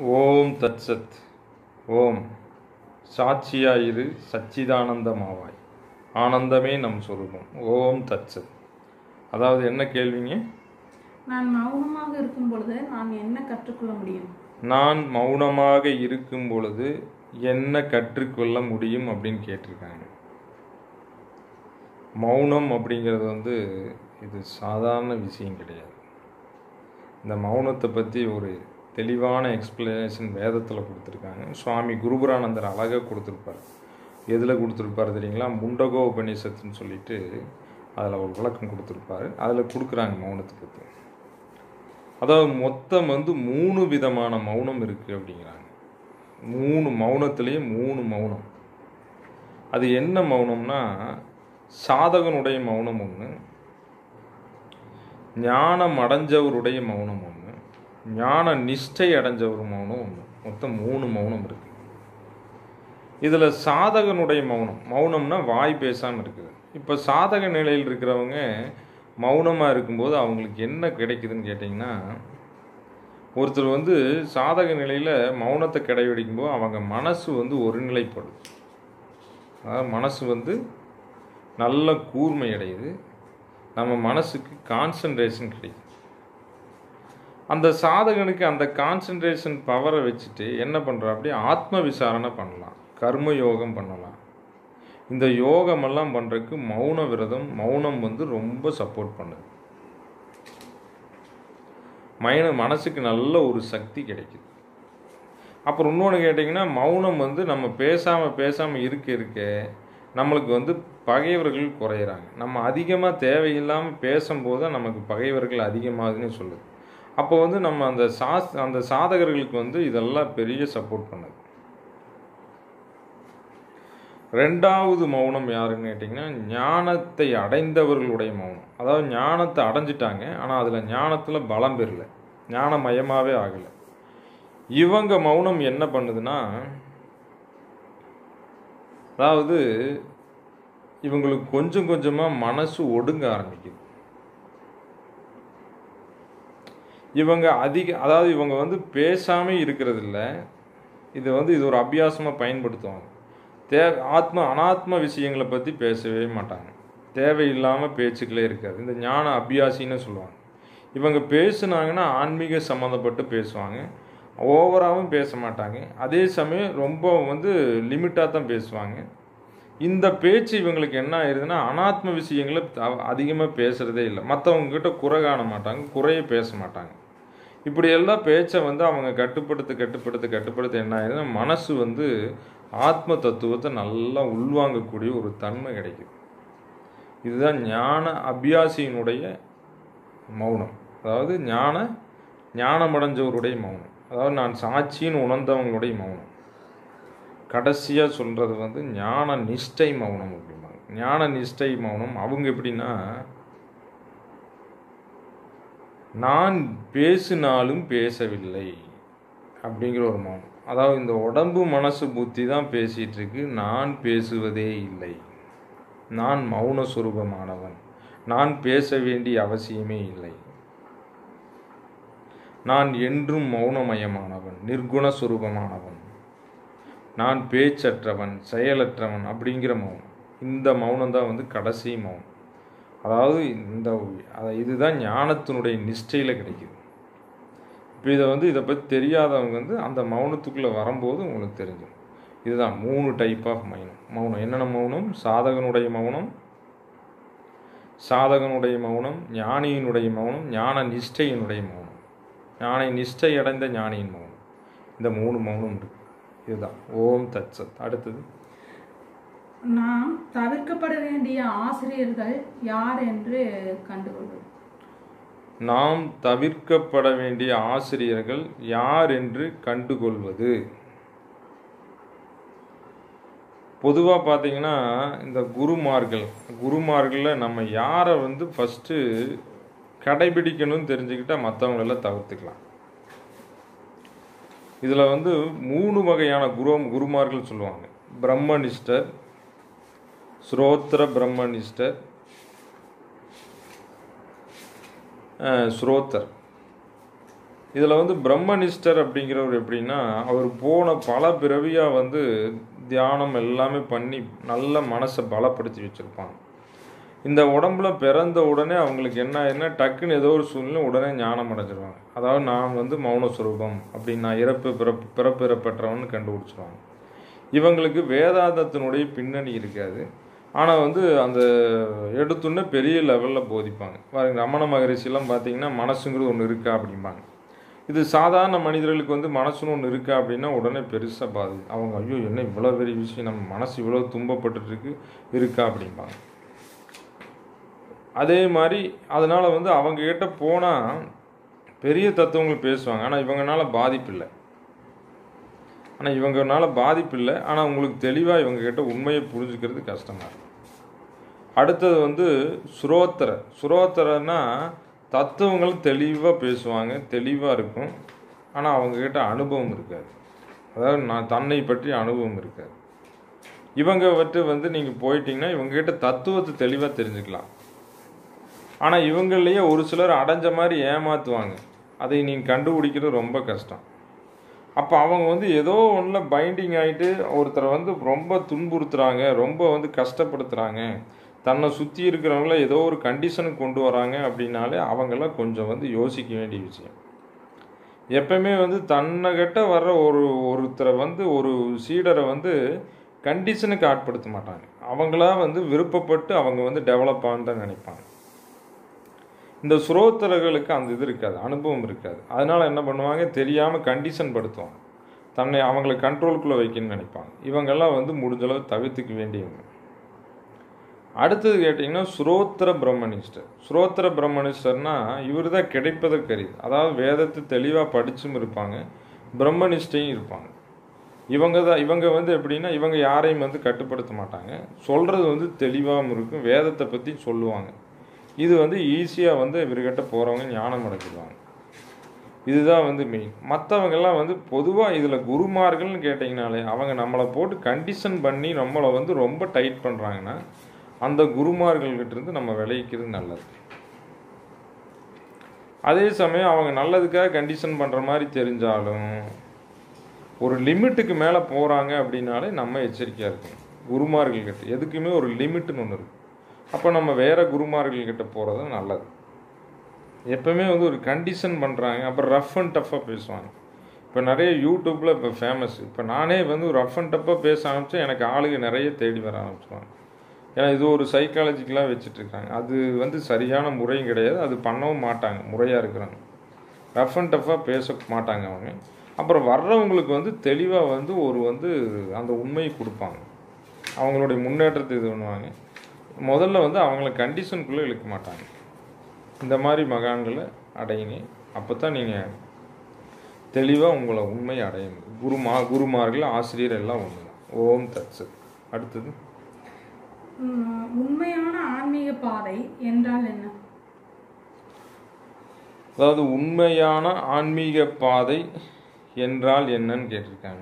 ஓம் தத்சத் ஓம் சாட்சியாயிரு சச்சிதானந்தமாவாய் ஆனந்தமே நம் சொரூபம் ஓம் தத்சத் அதாவது என்ன கேள்விங்க நான் மௌனமாக இருக்கும் பொழுது நான் என்ன கற்றுக்கொள்ள முடியும் நான் மௌனமாக இருக்கும் பொழுது என்ன கற்றுக்கொள்ள முடியும் அப்படின்னு கேட்டிருக்காங்க மௌனம் அப்படிங்கிறது வந்து இது சாதாரண விஷயம் கிடையாது இந்த மௌனத்தை பற்றி ஒரு தெளிவான எக்ஸ்பிளனேஷன் வேதத்தில் கொடுத்துருக்காங்க சுவாமி குருபுரானந்தர் அழகாக கொடுத்துருப்பார் எதில் கொடுத்துருப்பார் தெரியுங்களா முண்டகோ உபநிஷத்துன்னு சொல்லிட்டு அதில் ஒரு விளக்கம் கொடுத்துருப்பாரு அதில் கொடுக்குறாங்க மௌனத்தை பற்றி அதாவது மொத்தம் வந்து மூணு விதமான மௌனம் இருக்குது அப்படிங்கிறாங்க மூணு மௌனத்திலேயே மூணு மௌனம் அது என்ன மௌனம்னா சாதகனுடைய மௌனம் ஒன்று ஞானம் அடைஞ்சவருடைய மௌனம் ஒன்று ஞான நிஷ்டை அடைஞ்சவர் மௌனம் ஒன்று மொத்தம் மூணு மௌனம் இருக்கு இதில் சாதகனுடைய மௌனம் மௌனம்னா வாய் பேசாமல் இருக்குது இப்போ சாதக நிலையில் இருக்கிறவங்க மௌனமாக இருக்கும்போது அவங்களுக்கு என்ன கிடைக்குதுன்னு கேட்டிங்கன்னா ஒருத்தர் வந்து சாதக நிலையில் மௌனத்தை கடைபிடிக்கும்போது அவங்க மனசு வந்து ஒருநிலைப்படுது அதாவது மனசு வந்து நல்ல கூர்மை அடையுது நம்ம மனசுக்கு கான்சன்ட்ரேஷன் கிடைக்குது அந்த சாதகனுக்கு அந்த கான்சன்ட்ரேஷன் பவரை வச்சுட்டு என்ன பண்ணுறா அப்படி ஆத்ம விசாரணை பண்ணலாம் கர்ம யோகம் பண்ணலாம் இந்த யோகமெல்லாம் பண்ணுறதுக்கு மௌன விரதம் மௌனம் வந்து ரொம்ப சப்போர்ட் பண்ணுது மைன மனசுக்கு நல்ல ஒரு சக்தி கிடைக்குது அப்புறம் இன்னொன்று கேட்டிங்கன்னா மௌனம் வந்து நம்ம பேசாமல் பேசாமல் இருக்க இருக்க நம்மளுக்கு வந்து பகைவர்கள் குறையிறாங்க நம்ம அதிகமாக தேவையில்லாமல் பேசும்போது தான் நமக்கு பகைவர்கள் அதிகமாகுதுன்னு சொல்லுது அப்போ வந்து நம்ம அந்த சாஸ் அந்த சாதகர்களுக்கு வந்து இதெல்லாம் பெரிய சப்போர்ட் பண்ணுது ரெண்டாவது மௌனம் யாருன்னு கேட்டிங்கன்னா ஞானத்தை அடைந்தவர்களுடைய மௌனம் அதாவது ஞானத்தை அடைஞ்சிட்டாங்க ஆனால் அதில் ஞானத்தில் பலம் பெறல ஞானமயமாகவே ஆகலை இவங்க மௌனம் என்ன பண்ணுதுன்னா அதாவது இவங்களுக்கு கொஞ்சம் கொஞ்சமாக மனசு ஒடுங்க ஆரம்பிக்குது இவங்க அதிக அதாவது இவங்க வந்து பேசாமல் இருக்கிறது இல்லை இது வந்து இது ஒரு அபியாசமாக பயன்படுத்துவாங்க தே ஆத்ம அனாத்ம விஷயங்களை பற்றி பேசவே மாட்டாங்க தேவையில்லாமல் பேச்சுக்களே இருக்காது இந்த ஞான அபியாசின்னு சொல்லுவாங்க இவங்க பேசுனாங்கன்னா ஆன்மீக சம்மந்தப்பட்டு பேசுவாங்க ஓவராகவும் பேச மாட்டாங்க அதே சமயம் ரொம்ப வந்து லிமிட்டாக தான் பேசுவாங்க இந்த பேச்சு இவங்களுக்கு என்ன ஆயிடுதுன்னா அனாத்ம விஷயங்களை அதிகமாக பேசுகிறதே இல்லை மற்றவங்கக்கிட்ட குறை காண மாட்டாங்க குறைய பேச மாட்டாங்க இப்படி எல்லாம் பேச்சை வந்து அவங்க கட்டுப்படுத்த கட்டுப்படுத்த கட்டுப்படுத்த என்ன ஆயிடுதுன்னா மனசு வந்து ஆத்ம தத்துவத்தை நல்லா உள்வாங்கக்கூடிய ஒரு தன்மை கிடைக்குது இதுதான் ஞான அபியாசியினுடைய மௌனம் அதாவது ஞான ஞானமடைஞ்சவருடைய மௌனம் அதாவது நான் சாட்சின்னு உணர்ந்தவங்களுடைய மௌனம் கடைசியாக சொல்கிறது வந்து ஞான நிஷ்டை மௌனம் அப்படிம்பாங்க ஞான நிஷ்டை மௌனம் அவங்க எப்படின்னா நான் பேசினாலும் பேசவில்லை அப்படிங்கிற ஒரு மௌனம் அதாவது இந்த உடம்பு மனசு புத்தி தான் பேசிகிட்டு இருக்கு நான் பேசுவதே இல்லை நான் மௌன சுரூபமானவன் நான் பேச வேண்டிய அவசியமே இல்லை நான் என்றும் மௌனமயமானவன் நிர்குண சுரூபமானவன் நான் பேச்சற்றவன் செயலற்றவன் அப்படிங்கிற மௌனம் இந்த மௌனம் தான் வந்து கடைசி மௌனம் அதாவது இந்த இதுதான் ஞானத்தினுடைய நிஷ்டையில் கிடைக்குது இப்போ இதை வந்து இதை பற்றி தெரியாதவங்க வந்து அந்த மௌனத்துக்குள்ளே வரும்போது உங்களுக்கு தெரிஞ்சிடும் இதுதான் மூணு டைப் ஆஃப் மௌனம் மௌனம் என்னென்ன மௌனம் சாதகனுடைய மௌனம் சாதகனுடைய மௌனம் ஞானியினுடைய மௌனம் ஞான நிஷ்டையினுடைய மௌனம் ஞானை நிஷ்டை அடைந்த ஞானியின் மௌனம் இந்த மூணு மௌனம் இருக்கு இதுதான் ஓம் தத்சத் அடுத்தது நாம் தவிர்க்கப்பட வேண்டிய ஆசிரியர்கள் யார் என்று கண்டுகொள்வது நாம் தவிர்க்கப்பட வேண்டிய ஆசிரியர்கள் யார் என்று கண்டுகொள்வது பொதுவாக பார்த்தீங்கன்னா இந்த குருமார்கள் குருமார்களில் நம்ம யாரை வந்து ஃபஸ்ட்டு கடைபிடிக்கணும்னு தெரிஞ்சுக்கிட்டால் மற்றவங்களெல்லாம் தவிர்த்துக்கலாம் இதில் வந்து மூணு வகையான குரு குருமார்கள் சொல்லுவாங்க பிரம்மனிஷ்டர் ஸ்ரோத்திர பிரம்மனிஷ்டர் ஸ்ரோத்தர் இதில் வந்து பிரம்மனிஷ்டர் அப்படிங்கிறவர் எப்படின்னா அவர் போன பல பிறவியாக வந்து தியானம் எல்லாமே பண்ணி நல்ல மனசை பலப்படுத்தி வச்சுருப்பாங்க இந்த உடம்புல பிறந்த உடனே அவங்களுக்கு என்ன என்ன டக்குன்னு ஏதோ ஒரு சூழ்நிலை உடனே ஞானம் அடைஞ்சிருவாங்க அதாவது நான் வந்து மௌன சுரூபம் அப்படின்னு நான் இறப்பு பிறப்பு பிறப்பு பெற்றவன்னு கண்டுபிடிச்சிருவாங்க இவங்களுக்கு வேதாந்தத்தினுடைய பின்னணி இருக்காது ஆனால் வந்து அந்த எடுத்துன்னு பெரிய லெவலில் போதிப்பாங்க பாருங்க ரமண மகரிஷிலாம் பார்த்தீங்கன்னா மனசுங்கிறது ஒன்று இருக்கா அப்படிம்பாங்க இது சாதாரண மனிதர்களுக்கு வந்து மனசுன்னு ஒன்று இருக்கா அப்படின்னா உடனே பெருசாக பாது அவங்க ஐயோ என்ன இவ்வளோ பெரிய விஷயம் நம்ம மனசு இவ்வளோ துன்பப்பட்டுட்டு இருக்கு இருக்கா அப்படிம்பாங்க அதே மாதிரி அதனால் வந்து அவங்க கிட்ட போனால் பெரிய தத்துவங்கள் பேசுவாங்க ஆனால் இவங்கனால பாதிப்பு இல்லை ஆனால் இவங்கனால பாதிப்பு இல்லை ஆனால் உங்களுக்கு தெளிவாக இவங்க கிட்ட உண்மையை புரிஞ்சுக்கிறது கஷ்டமாக இருக்கும் அடுத்தது வந்து சுரோத்தர சுரோத்தரன்னா தத்துவங்கள் தெளிவாக பேசுவாங்க தெளிவாக இருக்கும் ஆனால் அவங்கக்கிட்ட அனுபவம் இருக்காது அதாவது நான் தன்னை பற்றி அனுபவம் இருக்காது இவங்க வட்டு வந்து நீங்கள் போயிட்டீங்கன்னா இவங்ககிட்ட தத்துவத்தை தெளிவாக தெரிஞ்சுக்கலாம் ஆனால் இவங்களையே ஒரு சிலர் அடைஞ்ச மாதிரி ஏமாற்றுவாங்க அதை நீங்கள் கண்டுபிடிக்கிறது ரொம்ப கஷ்டம் அப்போ அவங்க வந்து ஏதோ ஒன்றில் பைண்டிங் ஆகிட்டு ஒருத்தரை வந்து ரொம்ப துன்புறுத்துறாங்க ரொம்ப வந்து கஷ்டப்படுத்துகிறாங்க தன்னை சுற்றி இருக்கிறவங்கள ஏதோ ஒரு கண்டிஷனுக்கு கொண்டு வராங்க அப்படின்னாலே அவங்கெல்லாம் கொஞ்சம் வந்து யோசிக்க வேண்டிய விஷயம் எப்பவுமே வந்து தன்னை கிட்ட வர்ற ஒரு ஒருத்தரை வந்து ஒரு சீடரை வந்து கண்டிஷனுக்கு ஆட்படுத்த மாட்டாங்க அவங்களா வந்து விருப்பப்பட்டு அவங்க வந்து டெவலப் ஆன்னு தான் நினைப்பாங்க இந்த சுரோத்தர்களுக்கு அந்த இது இருக்காது அனுபவம் இருக்காது அதனால என்ன பண்ணுவாங்க தெரியாமல் கண்டிஷன் படுத்துவாங்க தன்னை அவங்களை கண்ட்ரோலுக்குள்ளே வைக்கணும்னு நினைப்பாங்க இவங்கெல்லாம் வந்து முடிஞ்சளவு தவிர்த்துக்க வேண்டியவங்க அடுத்தது கேட்டிங்கன்னா சுரோத்திர பிரம்மனிஷ்டர் சுரோத்திர பிரம்மனிஷ்டர்னா இவர் தான் கிடைப்பதற்கு அரிது அதாவது வேதத்தை தெளிவாக படிச்சும் இருப்பாங்க பிரம்மனிஷ்டையும் இருப்பாங்க இவங்க தான் இவங்க வந்து எப்படின்னா இவங்க யாரையும் வந்து கட்டுப்படுத்த மாட்டாங்க சொல்கிறது வந்து தெளிவாகவும் இருக்கும் வேதத்தை பற்றி சொல்லுவாங்க இது வந்து ஈஸியாக வந்து இவர்கிட்ட போகிறவங்க ஞானம் அடைஞ்சிடுவாங்க இதுதான் வந்து மெயின் மற்றவங்கெல்லாம் வந்து பொதுவாக இதில் குருமார்கள்னு கேட்டிங்கனாலே அவங்க நம்மளை போட்டு கண்டிஷன் பண்ணி நம்மளை வந்து ரொம்ப டைட் பண்ணுறாங்கன்னா அந்த குருமார்கள்கிட்ட இருந்து நம்ம விளைவிக்கிறது நல்லது அதே சமயம் அவங்க நல்லதுக்காக கண்டிஷன் பண்ணுற மாதிரி தெரிஞ்சாலும் ஒரு லிமிட்டுக்கு மேலே போகிறாங்க அப்படின்னாலே நம்ம எச்சரிக்கையாக இருக்கணும் குருமார்கள்கிட்ட எதுக்குமே ஒரு லிமிட்டுன்னு ஒன்று இருக்குது அப்போ நம்ம வேறு குருமார்கள்கிட்ட போகிறது நல்லது எப்பவுமே வந்து ஒரு கண்டிஷன் பண்ணுறாங்க அப்புறம் ரஃப் அண்ட் டஃப்பாக பேசுவாங்க இப்போ நிறைய யூடியூப்பில் இப்போ ஃபேமஸ் இப்போ நானே வந்து ரஃப் அண்ட் டஃப்பாக பேச ஆரம்பித்தா எனக்கு ஆளுங்க நிறைய தேடி வர ஆரம்பிச்சுவாங்க ஏன்னா இது ஒரு சைக்காலஜிக்கலாக வச்சுட்ருக்காங்க அது வந்து சரியான முறையும் கிடையாது அது பண்ணவும் மாட்டாங்க முறையாக இருக்கிறாங்க ரஃப் அண்ட் டஃப்பாக பேச மாட்டாங்க அவங்க அப்புறம் வர்றவங்களுக்கு வந்து தெளிவாக வந்து ஒரு வந்து அந்த உண்மையை கொடுப்பாங்க அவங்களுடைய முன்னேற்றத்தை இது பண்ணுவாங்க முதல்ல வந்து அவங்கள கண்டிஷனுக்குள்ளே இழுக்க மாட்டாங்க இந்த மாதிரி மகான்களை அடையுங்க அப்போ தான் நீங்கள் தெளிவாக உங்களை உண்மை அடைய முடியும் குருமா குருமார்கள் ஆசிரியர் எல்லாம் ஒன்று தான் ஓம் தட்சு அடுத்தது உம், உண்மையான ஆன்மீக பாதை என்றால் என்ன அதாவது உண்மையான ஆன்மீக பாதை என்றால் என்னன்னு கேட்டிருக்காங்க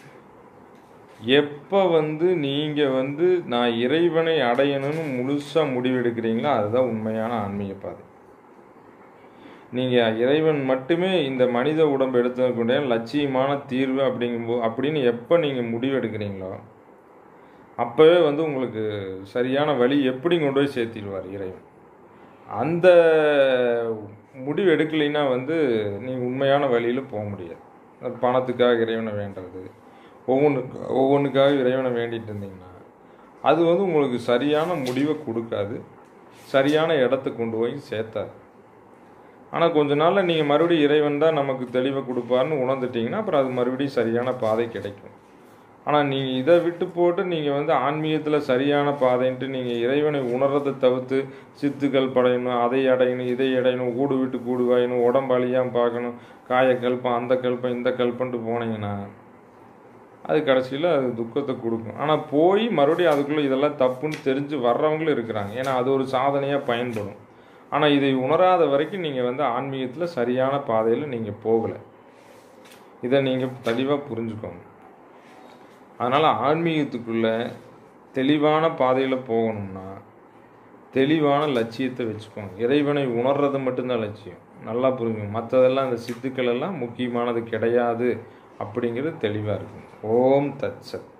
எப்போ வந்து நீங்கள் வந்து நான் இறைவனை அடையணும்னு முழுசாக முடிவெடுக்கிறீங்களோ அதுதான் உண்மையான ஆன்மீக பாதை நீங்கள் இறைவன் மட்டுமே இந்த மனித உடம்பு எடுத்துக்கூடிய லட்சியமான தீர்வு அப்படிங்கும்போது அப்படின்னு எப்போ நீங்கள் முடிவெடுக்கிறீங்களோ அப்போவே வந்து உங்களுக்கு சரியான வழி எப்படி கொண்டு போய் சேர்த்திடுவார் இறைவன் அந்த முடிவு எடுக்கலைன்னா வந்து நீங்கள் உண்மையான வழியில் போக முடியாது அது பணத்துக்காக இறைவனை வேண்டுறது ஒவ்வொன்றுக்கு ஒவ்வொன்றுக்காக இறைவனை வேண்டிட்டு இருந்தீங்கன்னா அது வந்து உங்களுக்கு சரியான முடிவை கொடுக்காது சரியான இடத்துக்கு கொண்டு போய் சேர்த்தாது ஆனால் கொஞ்ச நாளில் நீங்கள் மறுபடியும் இறைவன் தான் நமக்கு தெளிவை கொடுப்பாருன்னு உணர்ந்துட்டீங்கன்னா அப்புறம் அது மறுபடியும் சரியான பாதை கிடைக்கும் ஆனால் நீங்கள் இதை விட்டு போட்டு நீங்கள் வந்து ஆன்மீகத்தில் சரியான பாதைன்ட்டு நீங்கள் இறைவனை உணர்றதை தவிர்த்து சித்துக்கள் படையணும் அதை அடையணும் இதை அடையணும் கூடு விட்டு கூடு வாயணும் உடம்பு அழியாமல் பார்க்கணும் காய கல்பம் அந்த கல்பம் இந்த கல்பன்ட்டு போனீங்கன்னா அது கடைசியில் அது துக்கத்தை கொடுக்கும் ஆனால் போய் மறுபடியும் அதுக்குள்ளே இதெல்லாம் தப்புன்னு தெரிஞ்சு வர்றவங்களும் இருக்கிறாங்க ஏன்னா அது ஒரு சாதனையாக பயன்படும் ஆனால் இதை உணராத வரைக்கும் நீங்கள் வந்து ஆன்மீகத்தில் சரியான பாதையில் நீங்கள் போகலை இதை நீங்கள் தெளிவாக புரிஞ்சுக்கோங்க அதனால் ஆன்மீகத்துக்குள்ள தெளிவான பாதையில் போகணும்னா தெளிவான லட்சியத்தை வச்சுக்கோங்க இறைவனை உணர்றது மட்டும்தான் லட்சியம் நல்லா புரியுங்க மற்றதெல்லாம் இந்த சித்துக்கள் எல்லாம் முக்கியமானது கிடையாது அப்படிங்கிறது தெளிவாக இருக்கும் ஓம் தத் சத்